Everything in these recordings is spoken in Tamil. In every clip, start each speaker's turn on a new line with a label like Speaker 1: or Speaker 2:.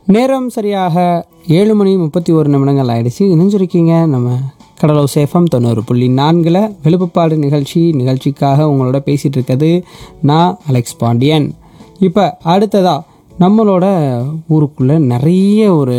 Speaker 1: நேரம் சரியாக ஏழு மணி முப்பத்தி ஒரு நிமிடங்கள் ஆயிடுச்சு இணைஞ்சிருக்கீங்க நம்ம கடலோ சேஃபம் தொண்ணூறு புள்ளி நான்கில் விழுப்புப்பாடு நிகழ்ச்சி நிகழ்ச்சிக்காக உங்களோட பேசிகிட்டு இருக்கிறது நான் அலெக்ஸ் பாண்டியன் இப்போ அடுத்ததா நம்மளோட ஊருக்குள்ளே நிறைய ஒரு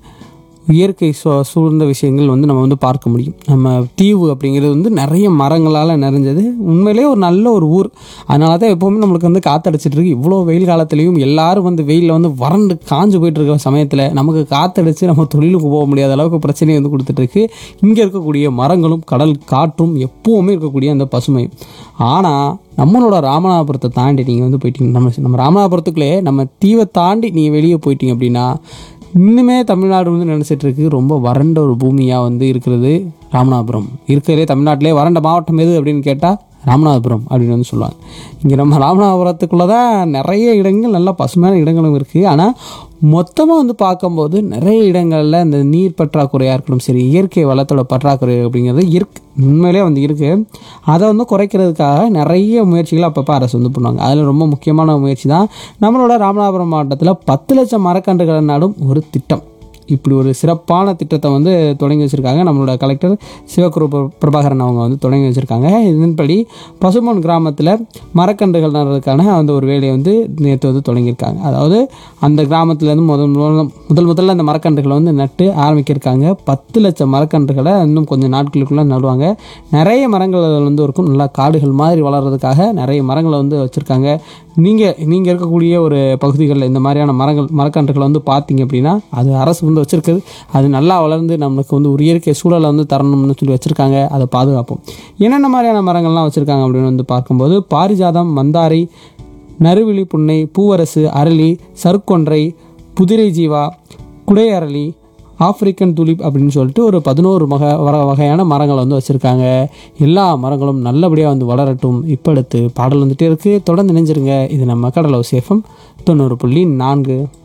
Speaker 1: இயற்கை சூ சூழ்ந்த விஷயங்கள் வந்து நம்ம வந்து பார்க்க முடியும் நம்ம தீவு அப்படிங்கிறது வந்து நிறைய மரங்களால் நிறைஞ்சது உண்மையிலே ஒரு நல்ல ஒரு ஊர் அதனால தான் எப்போவுமே நம்மளுக்கு வந்து காத்தடிச்சிட்டு இருக்கு இவ்வளோ வெயில் காலத்துலேயும் எல்லாரும் வந்து வெயிலில் வந்து வறண்டு காஞ்சு போயிட்டு இருக்க சமயத்தில் நமக்கு காத்தடிச்சு நம்ம தொழிலுக்கு போக முடியாத அளவுக்கு பிரச்சனையை வந்து கொடுத்துட்டு இருக்கு இங்கே இருக்கக்கூடிய மரங்களும் கடல் காற்றும் எப்போவுமே இருக்கக்கூடிய அந்த பசுமை ஆனால் நம்மளோட ராமநாதபுரத்தை தாண்டி நீங்கள் வந்து போயிட்டீங்க நம்ம நம்ம ராமநாதபுரத்துக்குள்ளே நம்ம தீவை தாண்டி நீங்கள் வெளியே போயிட்டீங்க அப்படின்னா இன்னுமே தமிழ்நாடு வந்து நினச்சிட்டு இருக்கு ரொம்ப வறண்ட ஒரு பூமியாக வந்து இருக்கிறது ராமநாதபுரம் இருக்கிறதே தமிழ்நாட்டிலே வறண்ட மாவட்டம் எது அப்படின்னு கேட்டால் ராமநாதபுரம் அப்படின்னு வந்து சொல்லுவாங்க இங்கே நம்ம ராமநாதபுரத்துக்குள்ளே தான் நிறைய இடங்கள் நல்லா பசுமையான இடங்களும் இருக்குது ஆனால் மொத்தமாக வந்து பார்க்கும்போது நிறைய இடங்களில் இந்த நீர் பற்றாக்குறையாக இருக்கட்டும் சரி இயற்கை வளத்தோட பற்றாக்குறை அப்படிங்கிறது இருக்கு உண்மையிலே வந்து இருக்குது அதை வந்து குறைக்கிறதுக்காக நிறைய முயற்சிகள் அப்பப்போ அரசு வந்து பண்ணுவாங்க அதில் ரொம்ப முக்கியமான முயற்சி தான் நம்மளோட ராமநாதபுரம் மாவட்டத்தில் பத்து லட்சம் மரக்கன்றுகளை நடும் ஒரு திட்டம் இப்படி ஒரு சிறப்பான திட்டத்தை வந்து தொடங்கி வச்சுருக்காங்க நம்மளோட கலெக்டர் சிவகுரு பிர- பிரபாகரன் அவங்க வந்து தொடங்கி வச்சுருக்காங்க இதன்படி பசுமன் கிராமத்தில் மரக்கன்றுகள் நடுறதுக்கான அந்த ஒரு வேலையை வந்து நேற்று வந்து தொடங்கியிருக்காங்க அதாவது அந்த கிராமத்துலேருந்து முதல் முதல்ல முதல் முதல்ல அந்த மரக்கன்றுகளை வந்து நட்டு ஆரம்பிக்கிருக்காங்க பத்து லட்சம் மரக்கன்றுகளை இன்னும் கொஞ்சம் நாட்களுக்குள்ளே நடுவாங்க நிறைய மரங்கள் அதில் வந்து இருக்கும் நல்லா காடுகள் மாதிரி வளர்கிறதுக்காக நிறைய மரங்களை வந்து வச்சுருக்காங்க நீங்கள் நீங்கள் இருக்கக்கூடிய ஒரு பகுதிகளில் இந்த மாதிரியான மரங்கள் மரக்கன்றுகளை வந்து பார்த்தீங்க அப்படின்னா அது அரசு வந்து வச்சுருக்குது அது நல்லா வளர்ந்து நம்மளுக்கு வந்து ஒரு இயற்கை சூழலை வந்து தரணும்னு சொல்லி வச்சுருக்காங்க அதை பாதுகாப்போம் என்னென்ன மாதிரியான மரங்கள்லாம் வச்சுருக்காங்க அப்படின்னு வந்து பார்க்கும்போது பாரிஜாதம் மந்தாரை நறுவிழி புன்னை பூவரசு அரளி சருக்கொன்றை புதிரை ஜீவா குடை அரளி ஆப்பிரிக்கன் துலிப் அப்படின்னு சொல்லிட்டு ஒரு பதினோரு வகை வர வகையான மரங்களை வந்து வச்சுருக்காங்க எல்லா மரங்களும் நல்லபடியாக வந்து வளரட்டும் இப்போ அடுத்து பாடல் வந்துட்டே இருக்குது தொடர்ந்து நினைஞ்சிருங்க இது நம்ம கடலோ சேஃபம் தொண்ணூறு புள்ளி நான்கு